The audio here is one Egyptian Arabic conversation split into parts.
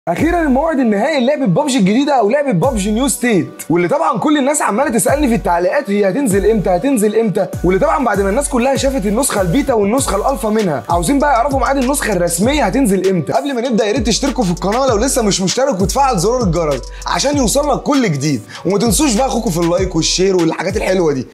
اخيرا الموعد النهائي للعبه ببجي الجديده او لعبه ببجي نيو ستيت واللي طبعا كل الناس عماله تسالني في التعليقات هي هتنزل امتى هتنزل امتى واللي طبعا بعد ما الناس كلها شافت النسخه البيتا والنسخه الالفا منها عاوزين بقى يعرفوا ميعاد النسخه الرسميه هتنزل امتى قبل ما نبدا يا ريت تشتركوا في القناه لو لسه مش مشترك وتفعل زرار الجرس عشان يوصل لك كل جديد وما تنسوش بقى اخوكم في اللايك والشير والحاجات الحلوه دي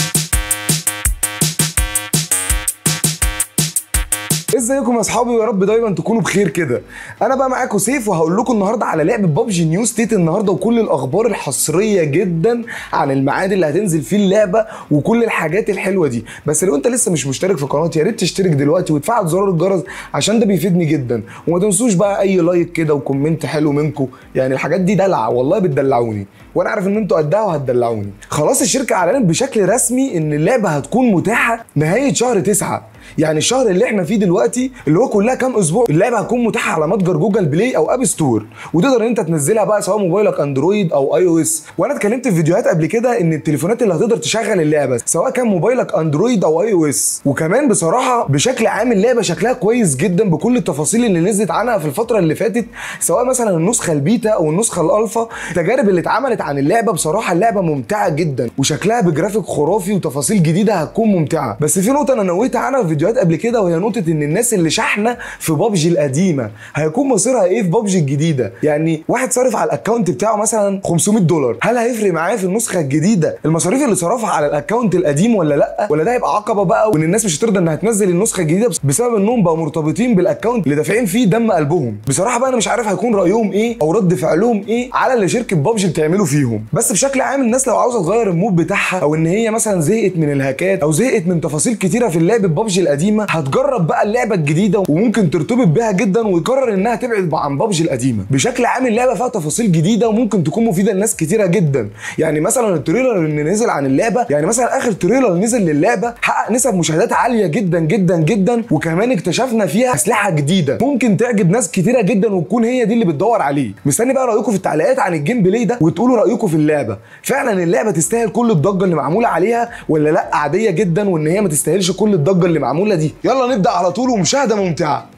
ازيكم يا اصحابي ويا رب دايما تكونوا بخير كده انا بقى معاكم سيف وهقول لكم النهارده على لعبه ببجي نيو ستيت النهارده وكل الاخبار الحصريه جدا عن الميعاد اللي هتنزل فيه اللعبه وكل الحاجات الحلوه دي بس لو انت لسه مش مشترك في قناتي يا ريت تشترك دلوقتي وتفعل زرار الجرس عشان ده بيفيدني جدا وما تنسوش بقى اي لايك كده وكومنت حلو منكم يعني الحاجات دي دلع والله بتدلعوني وانا عارف ان انتوا قدها وهتدلعوني خلاص الشركه اعلنت بشكل رسمي ان اللعبه هتكون متاحه نهايه شهر تسعة يعني الشهر اللي احنا فيه دلوقتي اللي هو كلها كام اسبوع اللعبه هتكون متاحه على متجر جوجل بلاي او اب ستور وتقدر ان انت تنزلها بقى سواء موبايلك اندرويد او اي او اس وانا اتكلمت في فيديوهات قبل كده ان التليفونات اللي هتقدر تشغل اللعبه سواء كان موبايلك اندرويد او اي او اس وكمان بصراحه بشكل عام اللعبه شكلها كويس جدا بكل التفاصيل اللي نزلت عنها في الفتره اللي فاتت سواء مثلا النسخه البيتا او النسخه الالفا التجارب اللي اتعملت عن اللعبه بصراحه اللعبه ممتعه جدا وشكلها بجرافيك خرافي وتفاصيل جديده هتكون ممتعه بس في نقطه انا نويت عنها في فيديوهات قبل كده وهي نقطه ان الناس اللي شحنه في بابجي القديمه هيكون مصيرها ايه في بابجي الجديده يعني واحد صارف على الاكونت بتاعه مثلا 500 دولار هل هيفرق معاه في النسخه الجديده المصاريف اللي صرفها على الاكونت القديم ولا لا ولا ده هيبقى عقبه بقى وان الناس مش هترضى انها تنزل النسخه الجديده بسبب انهم بقوا مرتبطين بالاكونت اللي دافعين فيه دم قلبهم بصراحه بقى انا مش عارف هيكون رايهم ايه او رد فعلهم ايه على اللي شركه بابجي بتعمله فيهم بس بشكل عام الناس لو عاوزه تغير المود بتاعها او ان هي مثلا زهقت من الهاكات او زهقت من تفاصيل كتيره في اللعبه بابجي القديمه هتجرب بقى اللعبه الجديده وممكن ترتبط بيها جدا ويقرر انها تبعد عن بابجي القديمه بشكل عام اللعبه فيها تفاصيل جديده وممكن تكون مفيده لناس كتيره جدا يعني مثلا التريلر اللي نزل عن اللعبه يعني مثلا اخر تريلر نزل للعبه حقق نسب مشاهدات عاليه جدا جدا جدا وكمان اكتشفنا فيها اسلحه جديده ممكن تعجب ناس كتيره جدا وتكون هي دي اللي بتدور عليه مستني بقى رايكم في التعليقات عن الجيم بلاي ده وتقولوا رايكم في اللعبه فعلا اللعبه تستاهل كل الضجه اللي معموله عليها ولا لا عاديه جدا وان هي ما تستاهلش كل الضجه اللي معموله دي يلا نبدا على طول ومشاهده ممتعه